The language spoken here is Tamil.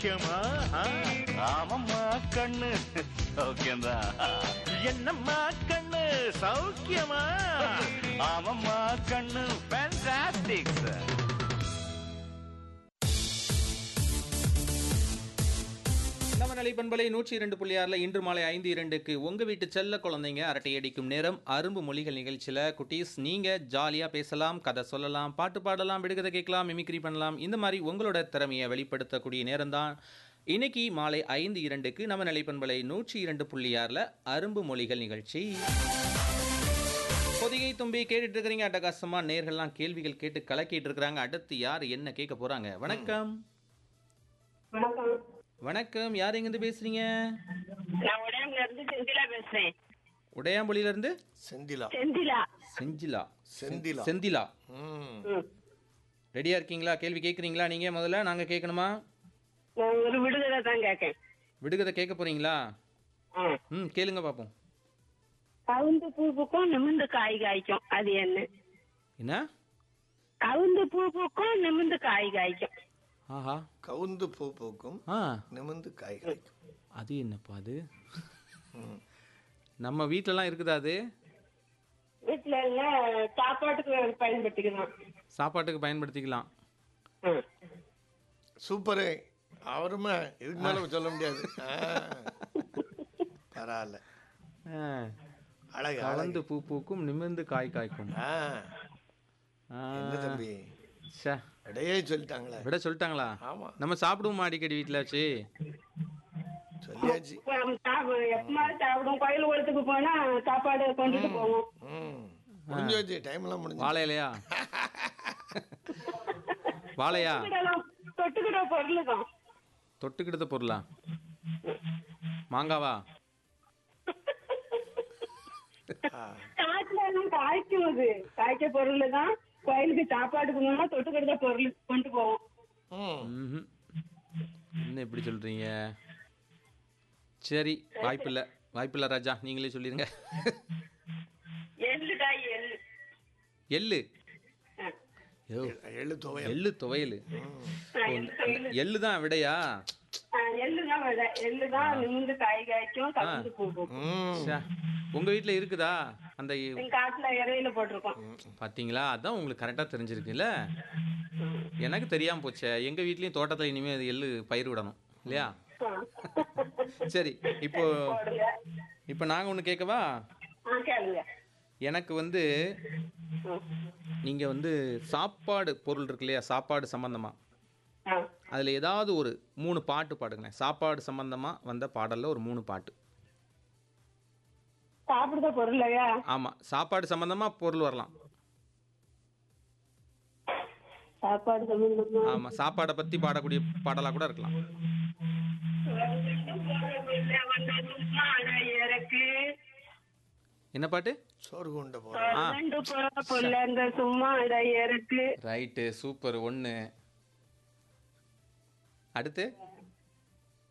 சௌக்கியமா ஆ? ஆமாம்மா கண்ணு சௌக்கியம்தான் என்னம்மா கண்ணு சௌக்கியமா ஆமாம்மா கண்ணு ஃபேண்டாஸ்டிக் நம்ம நிலை பண்பலை நூற்றி இரண்டு புள்ளி ஆறுல இன்று மாலை ஐந்து இரண்டுக்கு உங்க வீட்டு செல்ல குழந்தைங்க அரட்டை அடிக்கும் நேரம் அரும்பு மொழிகள் நிகழ்ச்சியில குட்டீஸ் நீங்க ஜாலியா பேசலாம் கதை சொல்லலாம் பாட்டு பாடலாம் விடுகதை கேட்கலாம் மிமிக்ரி பண்ணலாம் இந்த மாதிரி உங்களோட திறமையை வெளிப்படுத்தக்கூடிய நேரம் தான் இன்னைக்கு மாலை ஐந்து இரண்டுக்கு நம்ம நிலை பண்பலை நூற்றி இரண்டு புள்ளி ஆறுல அரும்பு மொழிகள் நிகழ்ச்சி பொதிகை தும்பி கேட்டுட்டு இருக்கிறீங்க அட்டகாசமா நேர்கள்லாம் கேள்விகள் கேட்டு கலக்கிட்டு இருக்கிறாங்க அடுத்து யார் என்ன கேட்க போறாங்க வணக்கம் வணக்கம் வணக்கம் யார் எங்கிருந்து பேசுறீங்க நான் உடம்புல இருந்து செந்திலா பேசுறேன் உடையாம்புலியில இருந்து செந்திலா செந்திலா செஞ்சிலா செந்திலா செந்திலா ம் ம். ரெடியா இருக்கீங்களா கேள்வி கேட்குறீங்களா நீங்க முதல்ல நாங்க கேட்கணுமா நான் ஒரு விடுதலை தான் கேட்கேன் விடுகதை கேட்க போறீங்களா ஆ. ம் கேளுங்க பாப்போம் கவுந்து பூ பூக்கும் நிமிந்து காய் காய்க்கும் அது என்ன என்ன கவுந்து பூ பூக்கும் நிமிந்து காய் காய்க்கும் ஆஹா கவுந்து பூ பூக்கும் ஆ நிமிந்து காய் காய்க்கும் அது என்னப்பா அது நம்ம வீட்டிலலாம் இருக்குதா அது வீட்டுல இல்ல சாப்பாட்டுக்கு பயன்படுத்திக்கலாம் சாப்பாட்டுக்கு பயன்படுத்திக்கலாம் ம். சூப்பரு அவருமே இதுக்கு மேல சொல்ல முடியாது ஆ. பரவாயில்ல ஆ, அழகு கலந்து அழகு பூ பூக்கும் நிமிர்ந்து காய் காய்க்கும் ஆ ஆ, என்ன தம்பி ச்சே, இடையே சொல்லிட்டாங்களே விட சொல்லிட்டாங்களா ஆமா நம்ம சாப்பிடுவோமா அடிக்கடி வீட்டில் வச்சு சொல்லியாச்சு இப்ப நம்ம சாப்பிடுவோம். எப்பமாவது சாப்பிடுவோம் கோயில் குளத்துக்கு போனா சாப்பாடு கொண்டுட்டு போவோம் ம் முடிஞ்சு வச்சு டைம் எல்லாம் முடிஞ்சு வாழை இலையா வாழையா தொட்டுக்கிடலாம். தொட்டுக்கிற பொருள் தான் தொட்டுக்கிடுத பொருளா மாங்காவா காட்டுல எல்லாம் காய்க்கும் அது காய்க்க பொருள் தான் கோயிலுக்கு சாப்பாடு போனா தொட்டுக்கிட்ட பொருள் கொண்டு போவோம் ம் ம்ஹும். என்ன இப்படி சொல்றீங்க சரி வாய்ப்பில்லை வாய்ப்பில்லை ராஜா நீங்களே சொல்லிருங்க எள்ளு காய் எள்ளு எள்ளு ஆ. யோ, எழு துவையல் எள்ளு துவையல் ஆ, எள்ளு காய். எள்ளு தான் விடையா ஆ, எள்ளு தான் விதை எள்ளு தான் நிமிந்து காய் காய்க்கும் கலந்து போகும் ம் ச்சே, உங்க வீட்டில் இருக்குதா அந்த எங்க காட்டுல இறையில போட்டிருக்கோம் பாத்தீங்களா அதான் உங்களுக்கு கரெக்டாக தெரிஞ்சிருக்குல்ல எனக்கு தெரியாம போச்சே எங்க வீட்லயும் தோட்டத்துல இனிமே அது எள்ளு பயிர் விடணும் இல்லையா சரி இப்போ போடுங்க இப்போ நாங்க ஒன்று கேட்கவா ஆ கேளுங்க எனக்கு வந்து ம். நீங்க வந்து சாப்பாடு பொருள் இருக்கு இல்லையா சாப்பாடு சம்பந்தமா ஆ. அதுல ஏதாவது ஒரு மூணு பாட்டு பாடுங்களேன் சாப்பாடு சம்பந்தமா வந்த பாடல்ல ஒரு மூணு பாட்டு சாப்பிடுற பொருளையா ஆமா சாப்பாடு சம்பந்தமா பொருள் வரலாம் சாப்பாடு சம்பந்தமா ஆமா சாப்பாடை பத்தி பாடக்கூடிய பாடலா கூட இருக்கலாம் இறக்கு என்ன பாட்டு சோறு கொண்ட போற ரெண்டு புள்ள இந்த சும்மா இட இறக்கு ரைட்டு சூப்பர் ஒன்று அடுத்து